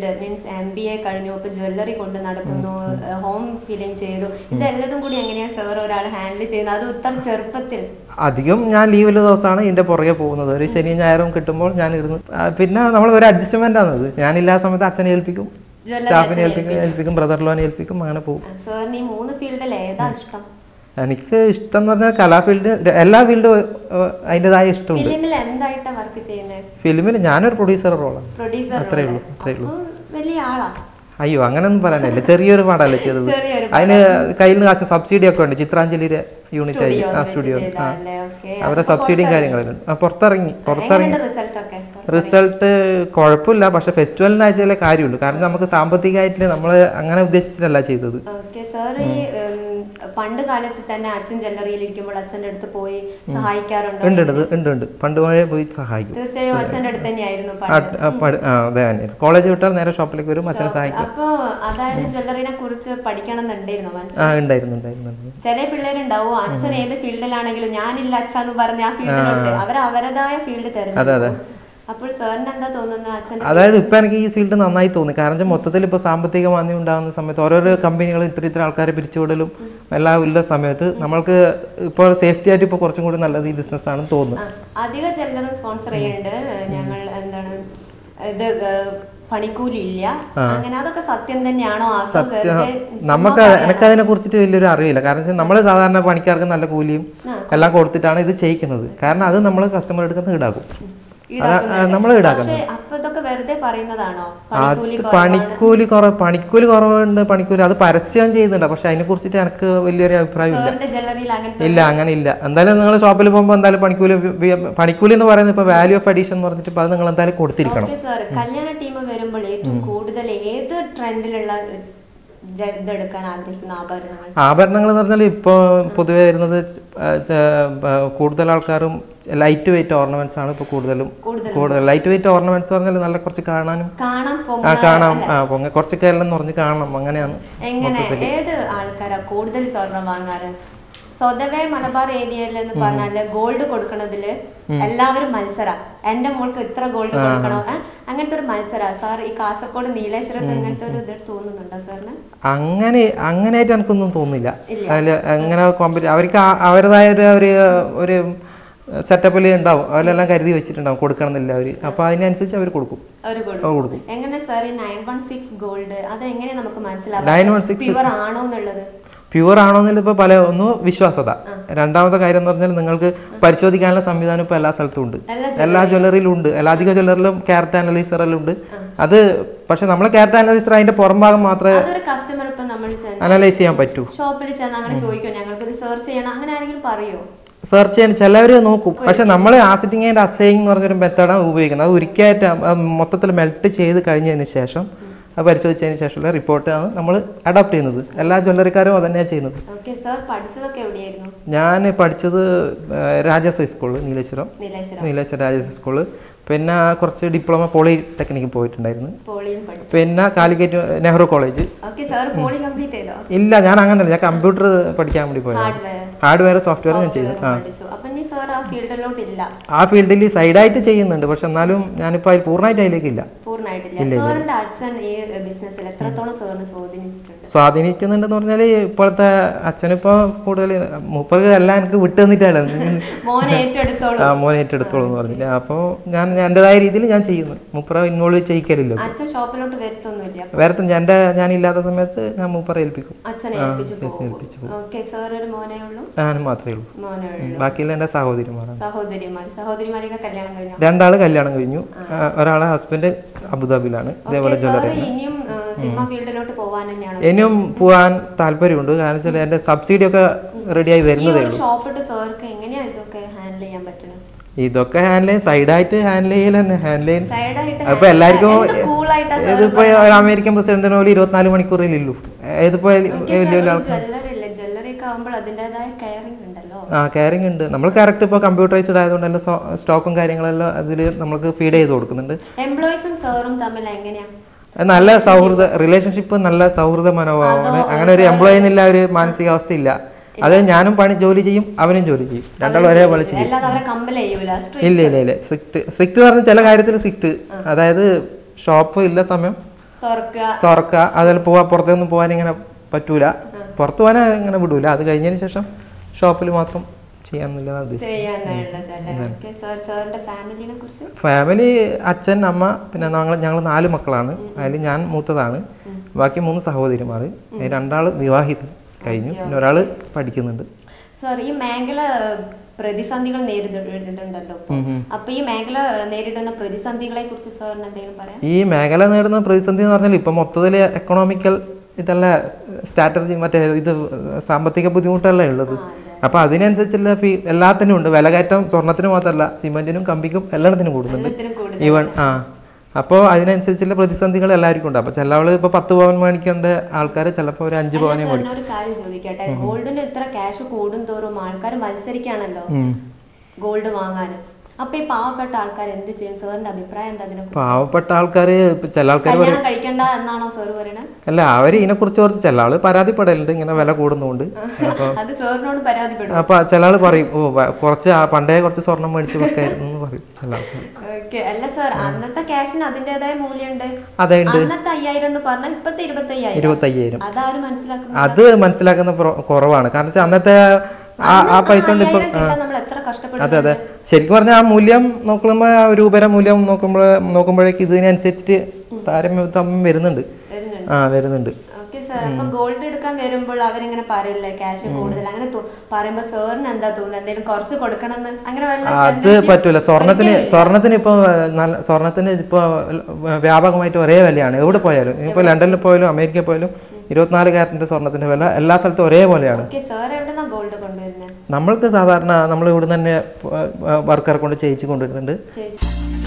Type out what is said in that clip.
Field means M B A കഴിഞ്ഞു ഇപ്പൊ jewellery കൊണ്ട് നടക്കുന്നു ഹോം ഫീലിംഗ് ചെയ്തു ഇതെല്ലതും കൂടി എങ്ങനെയാ സാർ ഒരാൾ ഹാൻഡിൽ ചെയ്യുന്നത് അത് ഉത്തരം ചെറുപ്പത്തിൽ അധികം ഞാൻ ലീവുള്ള ദിവസമാണ് ഇതിന്റെ പുറകെ പോകുന്നത് ഒരു ശനി ഞായറും കിട്ടുമ്പോൾ ഞാൻ ഇരുന്ന് ആ, പിന്നെ നമ്മൾ ഒരു അഡ്ജസ്റ്റ്മെന്റ് ആണത് ഞാനില്ലാത്ത സമയത്ത് അച്ഛനെ ഏൽപ്പിക്കും ജ്വല്ലറി സ്റ്റാഫിനെ ഏൽപ്പിക്കും ഏൽപ്പിക്കും ബ്രദർ ലോനെ ഏൽപ്പിക്കും അങ്ങനെ പോകും സാറിന് ഈ മൂന്ന് ഫീൽഡിൽ ഏതാ ഇഷ്ടം എനിക്ക് ഇഷ്ടം എന്ന് പറഞ്ഞാൽ കലാ ഫീൽഡ് എല്ലാ ഫീൽഡും അതിൻ്റെതായ ഇഷ്ടമുണ്ട് ഫിലിമിൽ എന്തായിട്ടാ വർക്ക് ചെയ്യുന്നത് ഫിലിമിൽ ഞാനൊരു പ്രൊഡ്യൂസർ റോളാണ് പ്രൊഡ്യൂസർ അത്രേ ഉള്ളൂ അത്രേ ഉള്ളൂ വലിയ ആളാ അയ്യോ അങ്ങനെയൊന്നും പറയാനില്ല ചെറിയൊരു പാടല്ലേ ചെയ്തത് ചെറിയൊരു അതിന് കയ്യിൽ നിന്ന് കാശ് സബ്സിഡി ഒക്കെ ഉണ്ട് ചിത്രാഞ്ജലിയുടെ യൂണിറ്റ് ആയി ആ സ്റ്റുഡിയോ ആ ചെയ്താലേ ഓക്കെ അവരുടെ സബ്സിഡിയും കാര്യങ്ങളും ആ പുറത്തിറങ്ങി പുറത്തിറങ്ങി എങ്ങനെയുണ്ട് റിസൾട്ട് ഒക്കെ റിസൾട്ട് കുഴപ്പമില്ല പക്ഷെ ഫെസ്റ്റിവലിന് ആഴ്ചയിലെ കാര്യമുള്ളൂ കാരണം നമുക്ക് സാമ്പത്തികമായിട്ട് നമ്മൾ അങ്ങനെ ഉദ്ദേശിച്ചിട്ടല്ല ചെയ്തത് ഓക്കെ സാർ ഈ ഉം, പണ്ട് കാലത്ത് തന്നെ അച്ഛൻ ജ്വല്ലറിയിൽ ഇരിക്കുമ്പോൾ അച്ഛൻ്റെ അടുത്ത് പോയി സഹായിക്കാറുണ്ടോ ഉണ്ട് ഉണ്ട് ഉണ്ട് ഉണ്ട് പണ്ട് മുതലേ പോയി സഹായിക്കും തീർച്ചയായും അച്ഛൻ്റെ അടുത്ത് തന്നെയായിരുന്നു ആ, പണ്ട് ആ, പട്- ആ, അതെ തന്നെ കോളേജ് വിട്ടാൽ നേരെ ഷോപ്പിലേക്ക് വരും അച്ഛനെ സഹായിക്കും അപ്പൊ അതായത് ജ്വല്ലറിനെ കുറിച്ച് പഠിക്കണം എന്നുണ്ടായിരുന്നു മനസ്സിൽ ആ ഉണ്ടായിരുന്നു ഉണ്ടായിരുന്നു ഉണ്ടായിരുന്നു. ചില പിള്ളേരുണ്ടാവും അച്ഛൻ ഏത് ഫീൽഡിലാണെങ്കിലും ഞാനില്ല അച്ഛ എന്ന് പറഞ്ഞ ആ ഫീൽഡിലോട്ട് അവർ അവരുടേതായ ഫീൽഡ് തിരഞ്ഞെടുക്കും അപ്പോൾ സാറിന് എന്താ തോന്നുന്നത് അച്ഛൻ അതായത് ഇപ്പൊ എനിക്ക് ഈ ഫീൽഡ് നന്നായി തോന്നി കാരണം വെച്ചാൽ മൊത്തത്തിൽ ഇപ്പൊ സാമ്പത്തിക മാന്ദ്യം ഉണ്ടാകുന്ന സമയത്ത് ഓരോരോ കമ്പനികൾ ഇത്ര ഇത്ര ആൾക്കാരെ പിരിച്ചുവിടലും എല്ലാം ഉള്ള സമയത്ത് നമ്മൾക്ക് ഇപ്പോൾ സേഫ്റ്റി ആയിട്ട് ഇപ്പോൾ കുറച്ചും കൂടി നല്ലത് ഈ ബിസിനസ് ആണെന്ന് തോന്നുന്നു ആ, അധിക ജ്വല്ലറും സ്പോൺസർ ചെയ്യുന്നുണ്ട് ഞങ്ങൾ എന്താണ് ഇത് ഏഹ്, പണിക്കൂലി ഇല്ല അങ്ങനെ അതൊക്കെ സത്യം തന്നെയാണോ അതോ സത്യം വെറുതെ നമുക്ക് എനിക്ക് അതിനെ കുറിച്ചിട്ട് വലിയൊരു അറിവില്ല കാരണം വെച്ചാൽ നമ്മൾ സാധാരണ പണിക്കാർക്ക് നല്ല കൂലിയും എല്ലാം കൊടുത്തിട്ടാണ് ഇത് ചെയ്യിക്കുന്നത് കാരണം അത് നമ്മൾ കസ്റ്റമർ എടുക്കുന്ന ഈടാക്കും നമ്മൾ ഈടാക്കുന്നത് പക്ഷേ അപ്പൊ ഇതൊക്കെ വെറുതെ പറയുന്നതാണോ അത് പണിക്കൂലി പണിക്കൂലി കുറവ് പണിക്കൂലി കുറവുണ്ട് പണിക്കൂലി അത് പരസ്യം ചെയ്യുന്നുണ്ട് പക്ഷെ അതിനെ കുറിച്ചിട്ട് എനിക്ക് വലിയൊരു അഭിപ്രായമില്ല സാറിന്റെ ജ്വല്ലറിയിൽ അങ്ങനത്തെ ഇല്ല അങ്ങനെ ഇല്ല എന്തായാലും നിങ്ങൾ ഷോപ്പിൽ പോകുമ്പോൾ എന്തായാലും പണിക്കൂലി വി- വി- പണിക്കൂലി എന്ന് പറയുന്നത് ഇപ്പോൾ വാല്യൂ ഓഫ് അഡീഷൻ എന്ന് പറഞ്ഞിട്ട് ഇപ്പൊ അത് നിങ്ങൾ എന്തായാലും കൊടുത്തിരിക്കണം ഓക്കെ സാർ കല്യാണ ടീം വരുമ്പോൾ ഏറ്റവും കൂടുതൽ ഏത് ട്രെൻഡിലുള്ള ജ- ഇതെടുക്കാൻ ആഗ്രഹിക്കുന്ന ആഭരണങ്ങൾ ആഭരണങ്ങൾ എന്ന് പറഞ്ഞാൽ ഇപ്പോൾ പൊതുവെ വരുന്നത് ച- ച- ബ- കൂടുതൽ ആൾക്കാരും ലൈറ്റ് വെയിറ്റ് ഓർണമെന്റ്സ് ആണ് ഇപ്പോൾ കൂടുതലും കൂടുതൽ കൂടുതൽ ലൈറ്റ് വെയിറ്റ് ഓർണമെന്റ്സ് പറഞ്ഞാൽ നല്ല കുറച്ച് കാണാനും കാണാൻ ആ പോകുന്ന കാണാം ആ പൊങ്ങ കുറച്ചൊക്കെ എല്ലാം നിറഞ്ഞ് കാണണം അങ്ങനെയാണ് എങ്ങനെ ഏത് ആൾക്കാരാ കൂടുതൽ സ്വർണം വാങ്ങാറ് സ്വതവേ മലബാർ ഏരിയയിൽ എന്ന് പറഞ്ഞാല് ഗോൾഡ് കൊടുക്കണതില് എല്ലാവരും മത്സര എന്റെ മോൾക്ക് ഇത്ര ഗോൾഡ് കൊടുക്കണോ ഏ? അങ്ങനത്തെ ഒരു മത്സര സാർ ഈ കാസർഗോഡ് നീലേശ്വരത്ത് അങ്ങനത്തെ ഒരു ഇത് തോന്നുന്നുണ്ടോ സാറിന് അങ്ങനെ അങ്ങനെയായിട്ട് എനിക്കൊന്നും തോന്നില്ല അതിൽ അങ്ങനെ കോമ്പറ്റി അവർക്ക് ആ- അവരുടേതായ ഒരു ഒരു ഒരു സെറ്റപ്പിൽ ഉണ്ടാവും അവരെല്ലാം കരുതി വെച്ചിട്ടുണ്ടാവും കൊടുക്കണം എന്നില്ല അവർ അപ്പോൾ അതിനനുസരിച്ച് അവർ കൊടുക്കും അവര് അവർ കൊടുക്കും കൊടുക്കും എങ്ങനെ സാർ ഈ നയൻ വൺ സിക്സ് ഗോൾഡ് അത് എങ്ങനെ നമുക്ക് 916 മനസ്സിലാവും പ്യുവർ ആണോ എന്നുള്ളത് പ്യുവർ ആണോ എന്നില്ല ഇപ്പോൾ പല ഒന്ന് വിശ്വാസത രണ്ടാമത്തെ കാര്യം എന്ന് പറഞ്ഞാൽ നിങ്ങൾക്ക് പരിശോധിക്കാനുള്ള സംവിധാനം ഇപ്പോൾ എല്ലാ സ്ഥലത്തും ഉണ്ട് എല്ലാ എല്ലാ ജ്വല്ലറിയിലും ഉണ്ട് എല്ലാ അധിക ജ്വല്ലറിലും ക്യാരറ്റ് അനലൈസർ എല്ലാം ഉണ്ട് അത് പക്ഷെ നമ്മൾ ക്യാരറ്റ് അനലൈസർ അതിന്റെ പുറം ഭാഗം മാത്രമേ അതൊരു കസ്റ്റമർ ഇപ്പൊ നമ്മൾ ചെന്ന് അനലൈസ് ചെയ്യാൻ പറ്റൂ ഷോപ്പിൽ ചെന്ന് അങ്ങനെ ചോദിക്കും ഞങ്ങൾക്ക് ഇത് സെർച്ച് ചെയ്യണം അങ്ങനെ ആരെങ്കിലും പറയോ സെർച്ച് ചെയ്യാൻ ചിലവർ നോക്കും പക്ഷെ നമ്മൾ ആസിറ്റിംഗ് ആൻഡ് അസൈങ് എന്ന് പറഞ്ഞൊരു മെത്തേഡാണ് ഉപയോഗിക്കുന്നത് അത് ഒരിക്കലായിട്ട് മൊത്തത്തിൽ മെൽറ്റ് ചെയ്ത് കഴിഞ്ഞതിന് ശേഷം അത് പരിശോധിച്ചതിന് ശേഷമുള്ള റിപ്പോർട്ടാണ് നമ്മൾ അഡോപ്റ്റ് ചെയ്യുന്നത് എല്ലാ ജ്വല്ലറിക്കാരും അത് തന്നെയാണ് ചെയ്യുന്നത് ഓക്കെ സാർ പഠിച്ചതൊക്കെ എവിടെയായിരുന്നു ഞാൻ പഠിച്ചത് രാജാസ് ഹൈസ്കൂള് നീലേശ്വരം നീലേശ്വരം നീലേശ്വരം രാജാസ് ഹൈസ്കൂള് പിന്നെ കുറച്ച് ഡിപ്ലോമ പോളിടെക്നിക്ക് പോയിട്ടുണ്ടായിരുന്നു പോളിയും പഠിച്ചു പിന്നെ Calicut Nehru college okay sir poly complete ചെയ്തോ ഇല്ല ഞാൻ അങ്ങനല്ല ഞാൻ കമ്പ്യൂട്ടർ പഠിക്കാൻ വേണ്ടി പോയത് ഹാർഡ്വെയർ ഹാർഡ്വെയർ സോഫ്റ്റ്വെയർ ഞാൻ ചെയ്തു ആ പഠിച്ചു അപ്പൊ ഇനി സാർ ആ ഫീൽഡിലോട്ട് ഇല്ല ആ ഫീൽഡിൽ സൈഡായിട്ട് ചെയ്യുന്നുണ്ട് പക്ഷെ എന്നാലും ഞാനിപ്പോൾ അതിൽ പൂർണ്ണമായിട്ട് അതിലേക്കില്ല പൂർണ്ണമായിട്ടില്ല സാറിന്റെ അച്ഛൻ ഈ ബിസിനസ്സിൽ എത്രത്തോളം സാറിന് സ്വാധീനിച്ചിട്ടുണ്ട് സ്വാധീനിക്കുന്നുണ്ടെന്ന് പറഞ്ഞാൽ ഇപ്പോഴത്തെ അച്ഛനിപ്പോൾ കൂടുതൽ മുപ്പത് എല്ലാം എനിക്ക് വിട്ടു തന്നിട്ടാണ് മോനെ ഏറ്റെടുത്തോളൂ ആ മോനെ ഏറ്റെടുത്തോളൂ എന്ന് പറഞ്ഞില്ല അപ്പോൾ ഞാൻ എൻ്റെതായ രീതിയിൽ ഞാൻ ചെയ്യുന്നു മുപ്പറ ഇൻവോൾവ് ചെയ്യിക്കലില്ല അച്ഛൻ ഷോപ്പിലോട്ട് വരുത്തൊന്നുമില്ല വേറെ എൻ്റെ ഞാൻ ഇല്ലാത്ത സമയത്ത് ഞാൻ മൂപ്പറ ഏൽപ്പിക്കും അച്ഛനെ ഏൽപ്പിച്ചു ഏൽപ്പിച്ചു പോകും ഓക്കെ സാർ ഒരു മോനേ ഉള്ളൂ ഞാനും മാത്രമേ ഉള്ളൂ മോനേ ഉള്ളൂ ബാക്കിയുള്ള എൻ്റെ സഹോദരിമാരാണ് സഹോദരിമാർ സഹോദരിമാരൊക്കെ കല്യാണം കഴിഞ്ഞു രണ്ടാള് കല്യാണം കഴിഞ്ഞു ആ, ഒരാളെ ഹസ്ബൻഡ് അബുദാബിയിലാണ് ഇതേപോലെ ജ്വല്ലറി സാറ് ഇനിയും ആ, സിനിമ ഫീൽഡിലോട്ട് പോവാൻ തന്നെയാണ് ഇനിയും പോകാൻ താല്പര്യമുണ്ട് കാരണം വെച്ചാൽ എൻ്റെ സബ്സിഡി ഒക്കെ റെഡിയായി ഈ വരുന്നതേ ഒരു ഉള്ളൂ ഷോപ്പിട്ട് സാർക്ക് എങ്ങനെയാ ഇതൊക്കെ ഹാൻഡിൽ ചെയ്യാൻ പറ്റുന്നത് ഇതൊക്കെ ഹാൻഡിൽ ചെയ്യും സൈഡായിട്ട് ഹാൻഡിൽ ചെയ്യൽ തന്നെ ഹാൻഡിൽ ചെയ്യും സൈഡായിട്ട് അപ്പൊ എല്ലാവർക്കും കൂളായിട്ടാ ഇതിപ്പോ ഒരു അമേരിക്കൻ പ്രസിഡന്റിന് പോലും ഇരുപത്തിനാല് മണിക്കൂറിലുള്ളൂ ഇതിപ്പോ വലിയ വലിയ ആൾക്കാർ ജ്വല്ലറി അല്ലേ ജ്വല്ലറി ഒക്കെ ആകുമ്പോൾ അതിൻ്റെതായ കെയറിംഗ് ഉണ്ടല്ലോ ആ കെയറിംഗ് ഉണ്ട് നമ്മൾ കറക്റ്റ് ഇപ്പോൾ കമ്പ്യൂട്ടറൈസ്ഡ് ആയതുകൊണ്ട് എല്ലാം സ്റ്റോക്കും കാര്യങ്ങളെല്ലാം അതിൽ നമുക്ക് ഫീഡ് ചെയ്ത് കൊടുക്കുന്നുണ്ട് എംപ്ലോയീസും സാറും തമ്മിൽ എങ്ങനെയാ അത് നല്ല സൗഹൃദ റിലേഷൻഷിപ്പ് നല്ല സൗഹൃദ മനോഭാവമാണ് അങ്ങനെ ഒരു എംപ്ലോയി എന്നുള്ള ഒരു മാനസികാവസ്ഥ ഇല്ല അത് ഞാനും പണി ജോലി ചെയ്യും അവനും ജോലി ചെയ്യും രണ്ടാളും ഒരേപോലെ ചെയ്യും അല്ലാതെ അവരെ കമ്പൽ ചെയ്യൂല ഇല്ല ഇല്ല ഇല്ല സ്ട്രിക്റ്റ് സ്ട്രിക്റ്റ് പറഞ്ഞ ചില കാര്യത്തിൽ സ്ട്രിക്റ്റ് അതായത് ഷോപ്പ് ഇല്ല സമയം തുറക്കുക തുറക്കുക അതിൽ പോവാ പുറത്തൊന്നും പോകാൻ ഇങ്ങനെ പറ്റൂല പുറത്ത് പോകാൻ ഇങ്ങനെ വിടൂല അത് കഴിഞ്ഞതിന് ശേഷം ഷോപ്പിൽ മാത്രം ചെയ്യാമെന്നില്ല ഉദ്ദേശിച്ചത് ചെയ്യാന്നുള്ളതല്ലേ ഓക്കെ സാർ സാറിന്റെ ഫാമിലിനെ കുറിച്ച് ഫാമിലി അച്ഛൻ അമ്മ പിന്നെ ഞങ്ങൾ ഞങ്ങൾ നാല് മക്കളാണ് അതിൽ ഞാൻ മൂത്തതാണ് ബാക്കി മൂന്ന് സഹോദരിമാർ രണ്ടാൾ വിവാഹിതം കഴിഞ്ഞു പിന്നെ ഒരാൾ പഠിക്കുന്നുണ്ട് സാർ ഈ മേഖല പ്രതിസന്ധികൾ നേരിടുന്നുണ്ടല്ലോ ഇപ്പൊ. ഉം ഉം. അപ്പൊ ഈ മേഖല നേരിടുന്ന പ്രതിസന്ധികളെ കുറിച്ച് സാറിന് എന്തെങ്കിലും പറയാം ഈ മേഖല നേടുന്ന പ്രതിസന്ധി എന്ന് പറഞ്ഞാൽ ഇപ്പം മൊത്തത്തിൽ എക്കണോമിക്കൽ ഇതെല്ലാം സ്ട്രാറ്റജി മറ്റേ ഇത് സാമ്പത്തിക ബുദ്ധിമുട്ടല്ലേ ഉള്ളത് അപ്പൊ അതിനനുസരിച്ചുള്ള ഫീ എല്ലാത്തിനും ഉണ്ട് വില കയറ്റം സ്വർണത്തിന് മാത്രമല്ല സിമെന്റിനും കമ്പിക്കും എല്ലാത്തിനും കൂടുന്നുണ്ട് എല്ലാത്തിനും കൂടുതൽ ഈവൻ ആ അപ്പോൾ അതിനനുസരിച്ചുള്ള പ്രതിസന്ധികൾ എല്ലാവർക്കും ഉണ്ട് അപ്പോൾ ചില ആള് ഇപ്പോൾ പത്ത് പവൻ മേടിക്കേണ്ട ആൾക്കാർ ചിലപ്പോൾ ഒരു അഞ്ച് പവനെ സാറിന് ഒരു കാര്യം ചോദിക്കട്ടെ ഗോൾഡിന് ഇത്ര ക്യാഷ് കൂടും തോറും ആൾക്കാർ മത്സരിക്കാണല്ലോ ഉം. ഗോൾഡ് വാങ്ങാൻ അപ്പൊ ഈ പാവപ്പെട്ട ആൾക്കാർ എന്ത് ചെയ്യും സാറിന്റെ അഭിപ്രായം എന്താ അതിനെ പാവപ്പെട്ട ആൾക്കാർ ചില ആൾക്കാർ കല്യാണം കഴിക്കണ്ട എന്നാണോ സാർ പറയണത് അല്ല അവർ ഇതിനെക്കുറിച്ച് കുറച്ച് ചില ആള് പരാതിപ്പെടലുണ്ട് ഇങ്ങനെ വില കൂടുന്നതുകൊണ്ട് അപ്പോൾ അത് സാറിനോട് പരാതിപ്പെടും അപ്പോൾ ചില ആള് പറയും ഓ വ- കുറച്ച് ആ പണ്ടേ കുറച്ച് സ്വർണം മേടിച്ച് വെക്കായിരുന്നു എന്ന് പറയും ചില ആൾക്കാർ ഓക്കെ അല്ല സാർ അന്നത്തെ ക്യാഷിന് അതിന്റേതായ മൂല്യമുണ്ട് അതെ ഉണ്ട് അന്നത്തെ അയ്യായിരം എന്ന് പറഞ്ഞാൽ ഇപ്പത്തെ ഇരുപത്തി അയ്യായിരം ഇരുപത്തയ്യായിരം അതാരും മനസ്സിലാക്കുന്നത് അത് മനസ്സിലാക്കുന്ന പ്ര- കുറവാണ് കാരണം വെച്ചാൽ അന്നത്തെ ആ ആ പൈസ കൊണ്ട് ഇപ്പം അയ്യായിരം കിട്ടാൻ നമ്മൾ എത്ര കഷ്ടപ്പെടും അതെ അതെ ശരിക്കും പറഞ്ഞാൽ ആ മൂല്യം നോക്കുമ്പോൾ ആ രൂപയുടെ മൂല്യം നോക്കുമ്പോൾ നോക്കുമ്പോഴേക്ക് ഇതിനനുസരിച്ചിട്ട് താരതമ്യം തമ്മിൽ വരുന്നുണ്ട് വരുന്നുണ്ട് ആ വരുന്നുണ്ട് ഓക്കെ സാർ അപ്പൊ ഗോൾഡ് എടുക്കാൻ വരുമ്പോൾ അവരിങ്ങനെ പറയില്ലേ ക്യാഷ് കൂടുതൽ അങ്ങനെ തോ- പറയുമ്പോ സാറിന് എന്താ തോന്നുന്നത് എന്തെങ്കിലും കുറച്ച് കൊടുക്കണമെന്ന് അങ്ങനെ വല്ല അത് പറ്റൂല സ്വർണത്തിന് സ്വർണത്തിന് ഇപ്പോൾ നല്ല സ്വർണത്തിന് ഇപ്പോൾ വ്യാപകമായിട്ട് ഒരേ വിലയാണ് എവിടെ പോയാലും ഇപ്പോൾ ലണ്ടനിൽ പോയാലും അമേരിക്കയിൽ പോയാലും ഇരുപത്തിനാല് ക്യാരറ്റിന്റെ സ്വർണത്തിന്റെ വില എല്ലാ സ്ഥലത്തും ഒരേപോലെയാണ് ഓക്കെ സാർ എവിടെന്നാ ഗോൾഡ് കൊണ്ടുവരുന്നത് നമ്മൾക്ക് സാധാരണ നമ്മൾ ഇവിടെ തന്നെ വർക്കറെ കൊണ്ട് ചെയ്യിച്ച് കൊണ്ടുവരുന്നുണ്ട് ചേച്ചി